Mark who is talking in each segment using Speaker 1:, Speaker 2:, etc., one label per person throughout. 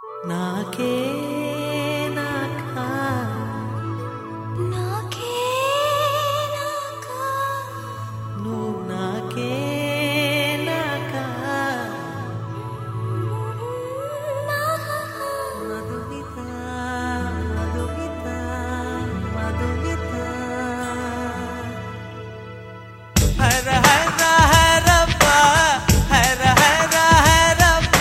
Speaker 1: నాకే నాకా
Speaker 2: నాకే నాకా
Speaker 1: నువ్వు నాకే నాకా మధుమిత మధుమిత మధుమిత హర హర హరప్ప హర హర హరప్ప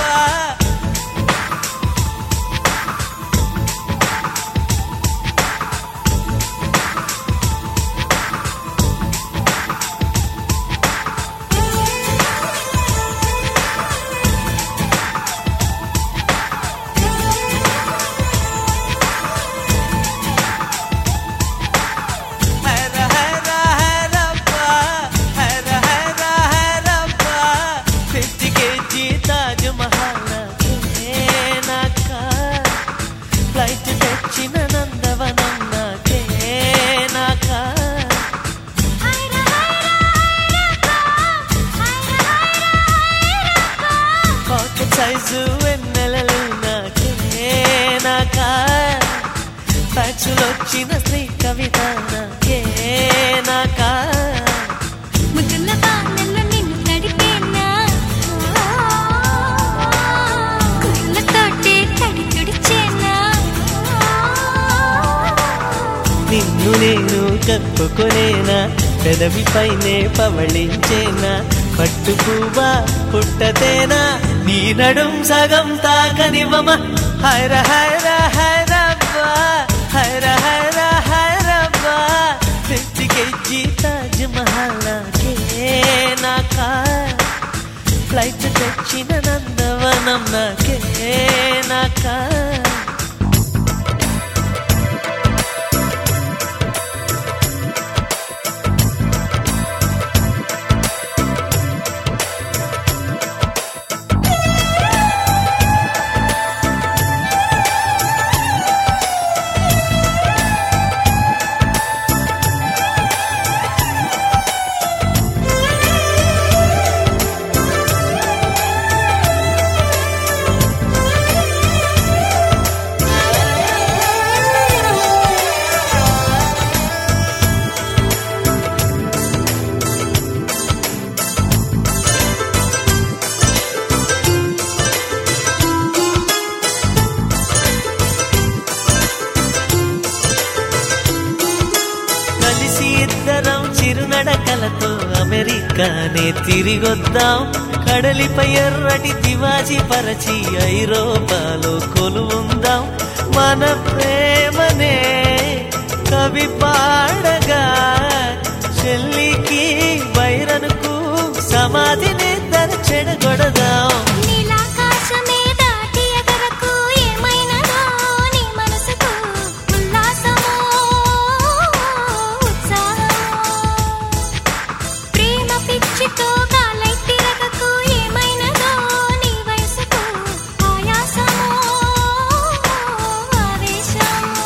Speaker 1: హర హర హరప్ప హర హర హరప్ప ఫిఫ్టీ కేజీ తాజ్ మహల్ నాకే నాకా ఫ్లైట్ తెచ్చిన నందవనం నాకే నాకా
Speaker 2: హైరా హైరా హైరా హైరా
Speaker 1: పాకెట్ సైజు వెన్నెలలు నాకే నాకా ఫ్యాక్సులు వచ్చిన శ్రీ కవిత నాకే నాకా
Speaker 2: ముద్దుల బాణల్లో నిన్ను తడిపేనా కుళ్ళతోటే తడి తుడిచేనా
Speaker 1: నిన్ను నేను కప్పుకొనేనా పెదవిపైనే పవళించేనా పట్టు పువ్వా పుట్టతేనా నీ నడుం సగం తాకనివ్వమ హైర హైర హైరబ్బా హైర హైర హైరబ్బా ఫిఫ్టీ కేజీ తాజ్ మహల్ నాకే నాకా ఫ్లైట్ తెచ్చిన నందవనం నాకే నాకా కలిసి ఇద్దరం చిరునడకలతో అమెరికానే తిరిగొద్దాం కడలిపై ఎర్రటి తివాజీ పరచి ఐరోపాలో కొలువుందాం మన ప్రేమనే కవి పాడగా చెల్లికి బైరనుకు సమాధిని తన చెడగొడదాం
Speaker 2: నీలాకాశమే దాటి ఎగరకు ఏమైనదో నీ మనసుకు ఉల్లాసమో ఉత్సాహమో ప్రేమ పిచ్చితో గాలై తిరగకు ఏమైనదో నీ వయసుకు ఆయాసమో ఆవేశమో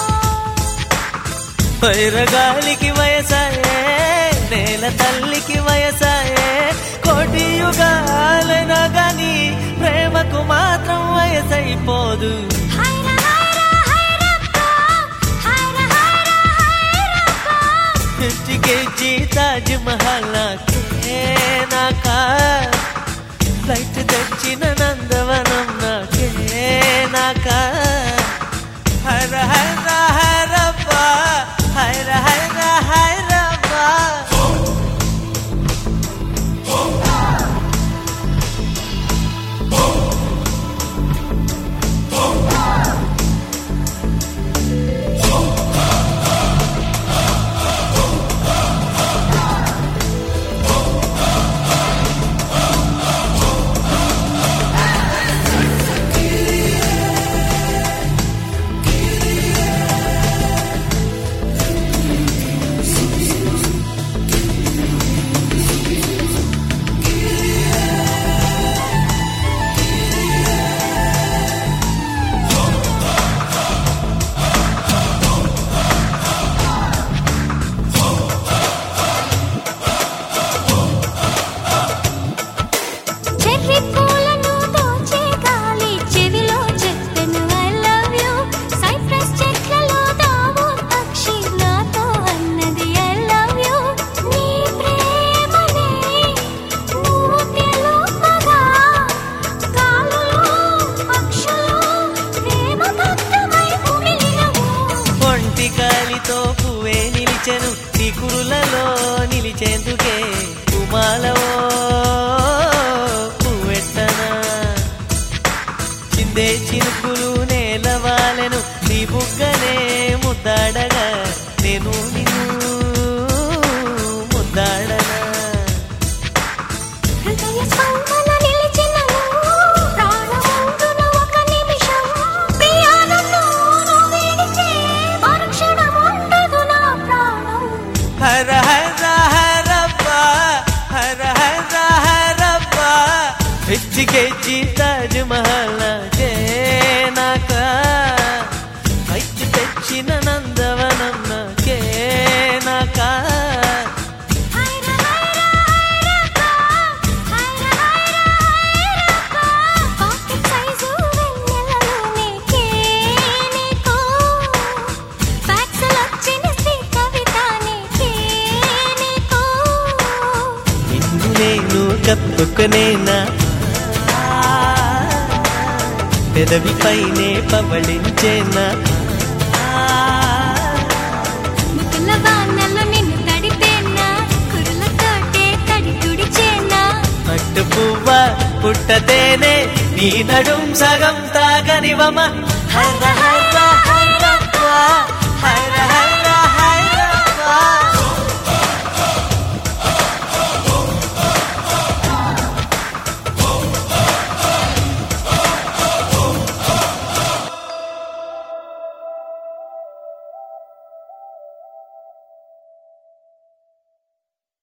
Speaker 1: వైరగాలికి వయసాయే నేల తల్లికి వయసాయే కోటి యుగాలైనా గాని ప్రేమకు మాత్రం వయసైపోదు
Speaker 2: హైరా హైరా హైరప్ప హైరా హైరా హైరప్ప
Speaker 1: ఫిఫ్టీ కేజీ తాజ్ మహల్ నాకే నాకా ఫ్లైట్ తెచ్చిన నందవనం నాకే నాకా హర హర హరప్ప హర హర హరప్ప
Speaker 2: హైరా
Speaker 1: ఫిఫ్టీ కేజీ తాజ్ మహల్ నాకే నాకా పైకి తెచ్చిన నందవనం నాకే నాకా
Speaker 2: హైరా హైరా హైరప్పా హైరా హైరా హైరప్పా పాకెట్ సైజు వెన్నెలలో నీకే నీకు ఫ్యాక్సులు వచ్చిన శ్రీ కవిత నీకే నీకు
Speaker 1: నిన్ను నేను కప్పుకునేనా పెదవిపైనే పవళించేనా
Speaker 2: ముద్దుల వానలో నిన్ను తడిపేనా కురులతోటే తడి తుడిచేనా
Speaker 1: పట్టు పువ్వ పుట్టతేనే నీ నడుం సగం తాగనివమ హర హర హర హర హర